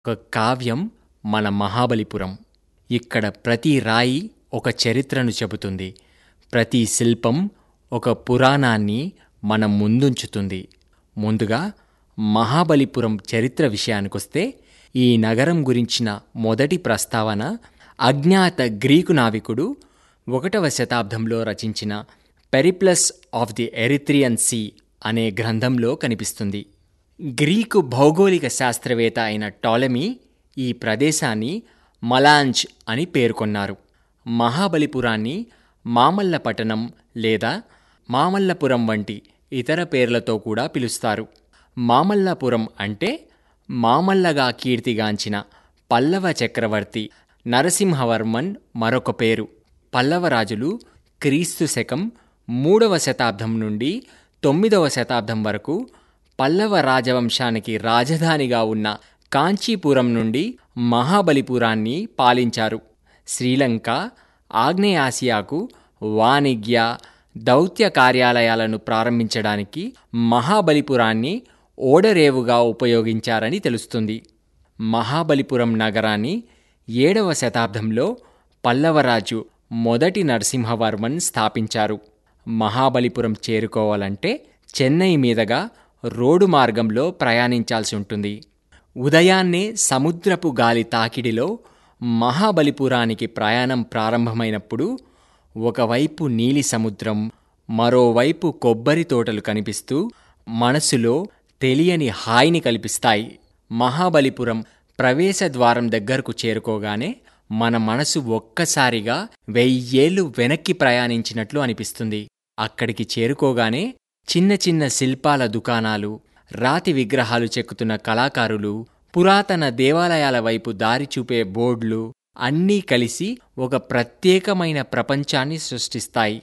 ఒక కావ్యం మన మహాబలిపురం ఇక్కడ ప్రతి రాయి ఒక చరిత్రను చెబుతుంది ప్రతి శిల్పం ఒక పురాణాన్ని మన ముందుంచుతుంది ముందుగా మహాబలిపురం చరిత్ర విషయానికొస్తే ఈ నగరం గురించిన మొదటి ప్రస్తావన అజ్ఞాత గ్రీకు నావికుడు ఒకటవ శతాబ్దంలో రచించిన periplus of the Erythraean sea అనే గ్రంథంలో కనిపిస్తుంది గ్రీకు భౌగోళిక శాస్త్రవేత్త అయిన టాలమీ ఈ ప్రదేశాన్ని మలాంజ్ అని పేర్కొన్నారు మహాబలిపురాన్ని మామల్లపట్టణం లేదా మామల్లపురం వంటి ఇతర పేర్లతో కూడా పిలుస్తారు మామల్లపురం అంటే మామల్లగా కీర్తిగాంచిన పల్లవ చక్రవర్తి నరసింహవర్మన్ మరొక పేరు పల్లవ రాజులు క్రీస్తు శకం మూడవ శతాబ్దం నుండి తొమ్మిదవ శతాబ్దం వరకు పల్లవ రాజవంశానికి రాజధానిగా ఉన్న కాంచీపురం నుండి మహాబలిపురాన్ని పాలించారు శ్రీలంక ఆగ్నేయాసియాకు వాణిజ్య దౌత్య కార్యాలయాలను ప్రారంభించడానికి మహాబలిపురాన్ని ఓడరేవుగా ఉపయోగించారని తెలుస్తుంది మహాబలిపురం నగరాన్ని ఏడవ శతాబ్దంలో పల్లవరాజు మొదటి నరసింహవర్మన్ స్థాపించారు మహాబలిపురం చేరుకోవాలంటే చెన్నై మీదుగా రోడ్డు మార్గంలో ప్రయాణించాల్సి ఉంటుంది ఉదయాన్నే సముద్రపు గాలి తాకిడిలో మహాబలిపురానికి ప్రయాణం ప్రారంభమైనప్పుడు ఒకవైపు నీలి సముద్రం మరోవైపు కొబ్బరి తోటలు కనిపిస్తూ మనసులో తెలియని హాయిని కల్పిస్తాయి మహాబలిపురం ప్రవేశ ద్వారం దగ్గరకు చేరుకోగానే మన మనసు ఒక్కసారిగా వెయ్యేళ్ళు వెనక్కి ప్రయాణించినట్లు అనిపిస్తుంది అక్కడికి చేరుకోగానే చిన్న చిన్న శిల్పాల దుకాణాలు రాతి విగ్రహాలు చెక్కుతున్న కళాకారులు పురాతన దేవాలయాల వైపు దారి చూపే బోర్డులు అన్నీ కలిసి ఒక ప్రత్యేకమైన ప్రపంచాన్ని సృష్టిస్తాయి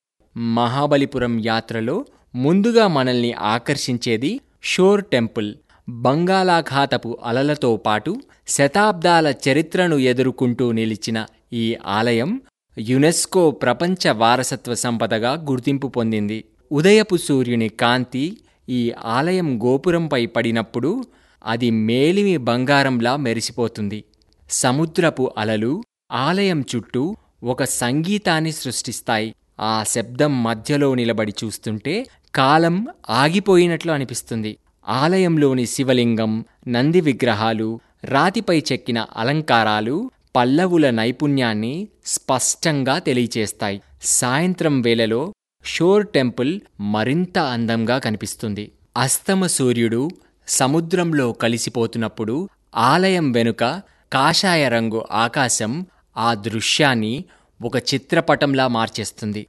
మహాబలిపురం యాత్రలో ముందుగా మనల్ని ఆకర్షించేది షోర్ టెంపుల్ బంగాళాఖాతపు అలలతో పాటు శతాబ్దాల చరిత్రను ఎదుర్కొంటూ నిలిచిన ఈ ఆలయం యునెస్కో ప్రపంచ వారసత్వ సంపదగా గుర్తింపు పొందింది ఉదయపు సూర్యుని కాంతి ఈ ఆలయం గోపురంపై పడినప్పుడు అది మేలిమి బంగారంలా మెరిసిపోతుంది సముద్రపు అలలు ఆలయం చుట్టూ ఒక సంగీతాన్ని సృష్టిస్తాయి ఆ శబ్దం మధ్యలో నిలబడి చూస్తుంటే కాలం ఆగిపోయినట్లు అనిపిస్తుంది ఆలయంలోని శివలింగం నంది విగ్రహాలు రాతిపై చెక్కిన అలంకారాలు పల్లవుల నైపుణ్యాన్ని స్పష్టంగా తెలియచేస్తాయి సాయంత్రం వేళలో షోర్ టెంపుల్ మరింత అందంగా కనిపిస్తుంది అస్తమ సూర్యుడు సముద్రంలో కలిసిపోతున్నప్పుడు ఆలయం వెనుక కాషాయ రంగు ఆకాశం ఆ దృశ్యాన్ని ఒక చిత్రపటంలా మార్చేస్తుంది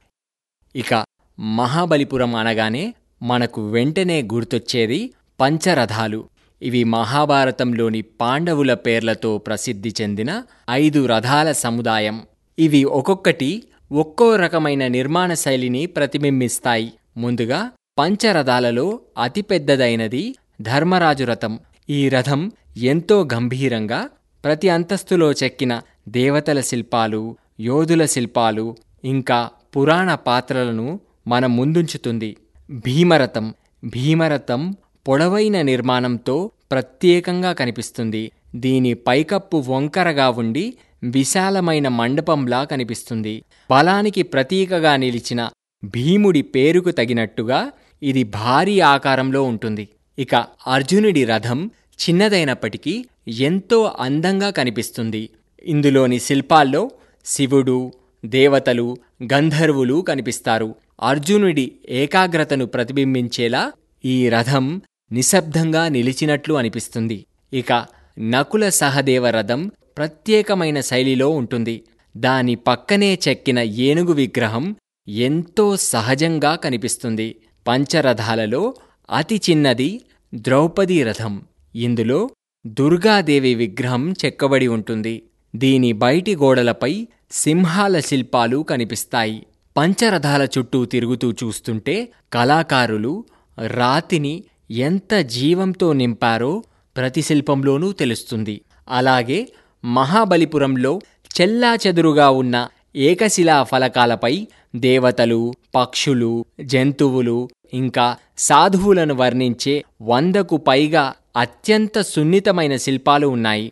ఇక మహాబలిపురం అనగానే మనకు వెంటనే గుర్తొచ్చేది పంచరథాలు ఇవి మహాభారతంలోని పాండవుల పేర్లతో ప్రసిద్ధి చెందిన ఐదు రథాల సముదాయం ఇవి ఒక్కొక్కటి ఒక్కో రకమైన నిర్మాణ శైలిని ప్రతిబింబిస్తాయి ముందుగా పంచరథాలలో అతిపెద్దదైనది ధర్మరాజు రథం ఈ రథం ఎంతో గంభీరంగా ప్రతి అంతస్తులో చెక్కిన దేవతల శిల్పాలు యోధుల శిల్పాలు ఇంకా పురాణ పాత్రలను మన ముందుంచుతుంది భీమరథం భీమరథం పొడవైన నిర్మాణంతో ప్రత్యేకంగా కనిపిస్తుంది దీని పైకప్పు వంకరగా ఉండి విశాలమైన మండపంలా కనిపిస్తుంది బలానికి ప్రతీకగా నిలిచిన భీముడి పేరుకు తగినట్టుగా ఇది భారీ ఆకారంలో ఉంటుంది ఇక అర్జునుడి రథం చిన్నదైనప్పటికీ ఎంతో అందంగా కనిపిస్తుంది ఇందులోని శిల్పాల్లో శివుడు దేవతలు గంధర్వులు కనిపిస్తారు అర్జునుడి ఏకాగ్రతను ప్రతిబింబించేలా ఈ రథం నిశ్శబ్దంగా నిలిచినట్లు అనిపిస్తుంది ఇక నకుల సహదేవ రథం ప్రత్యేకమైన శైలిలో ఉంటుంది దాని పక్కనే చెక్కిన ఏనుగు విగ్రహం ఎంతో సహజంగా కనిపిస్తుంది పంచరథాలలో అతి చిన్నది ద్రౌపదీ రథం ఇందులో దుర్గాదేవి విగ్రహం చెక్కబడి ఉంటుంది దీని బయటి గోడలపై సింహాల శిల్పాలు కనిపిస్తాయి పంచరథాల చుట్టూ తిరుగుతూ చూస్తుంటే కళాకారులు రాతిని ఎంత జీవంతో నింపారో ప్రతి శిల్పంలోనూ తెలుస్తుంది అలాగే మహాబలిపురంలో చెల్లాచెదురుగా ఉన్న ఏకశిలా ఫలకాలపై దేవతలు పక్షులు జంతువులు ఇంకా సాధువులను వర్ణించే వందకు పైగా అత్యంత సున్నితమైన శిల్పాలు ఉన్నాయి